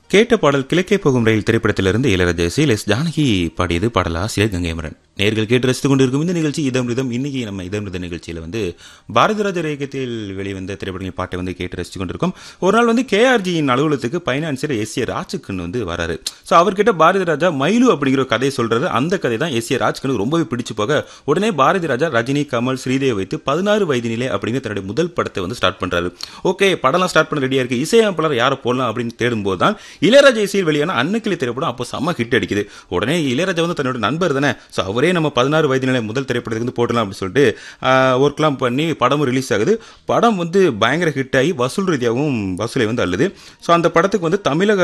கேட்ட பாடல் கிழக்கே போகும் ரயில் திரைப்படத்திலிருந்து இளையராஜா இசையில் எஸ் ஜானகி பாடியது பாடலாசிரியர் கங்கைமரன் நேர்கள் கேட்டு ரசித்துக் கொண்டிருக்கும் இந்த நிகழ்ச்சி இதம் ரிதம் இன்னைக்கு நம்ம இதம் ரிதம் நிகழ்ச்சியில் வந்து பாரதிராஜர் இயக்கத்தில் வெளிவந்த திரைப்படங்களின் பாட்டை வந்து கேட்டு ரசித்துக் கொண்டிருக்கோம் ஒரு நாள் வந்து கேஆர்ஜியின் அலுவலகத்துக்கு பைனான்சியர் எஸ் ஏ ராஜுக்குன்னு வந்து வராரு ஸோ அவர்கிட்ட பாரதி ராஜா மயிலு அப்படிங்கிற ஒரு கதையை சொல்றாரு அந்த கதை தான் எஸ் ஏ ராஜ்கனு ரொம்பவே பிடிச்சு போக உடனே பாரதி ராஜா ரஜினி கமல் ஸ்ரீதேவி வைத்து பதினாறு வயதினிலே அப்படிங்கிற தன்னுடைய முதல் படத்தை வந்து ஸ்டார்ட் பண்றாரு ஓகே படம்லாம் ஸ்டார்ட் பண்ண ரெடியா இருக்கு இசையமைப்பாளர் யாரை போடலாம் அப்படின்னு தேடும்போது தான் இளையராஜா இசையில் வெளியான அன்னக்கிளி திரைப்படம் அப்போ செம்ம ஹிட் அடிக்குது உடனே இளையராஜா வந்து தன்னோட நண்பர் தானே ஸோ அவரே நம்ம பதினாறு வயது நிலை முதல் திரைப்படத்துக்கு வந்து போடலாம் அப்படின்னு சொல்லிட்டு ஒர்க்லாம் பண்ணி படமும் ரிலீஸ் ஆகுது படம் வந்து பயங்கர ஹிட் ஆகி வசூல் ரீதியாகவும் வசூலை வந்து அள்ளுது ஸோ அந்த படத்துக்கு வந்து தமிழக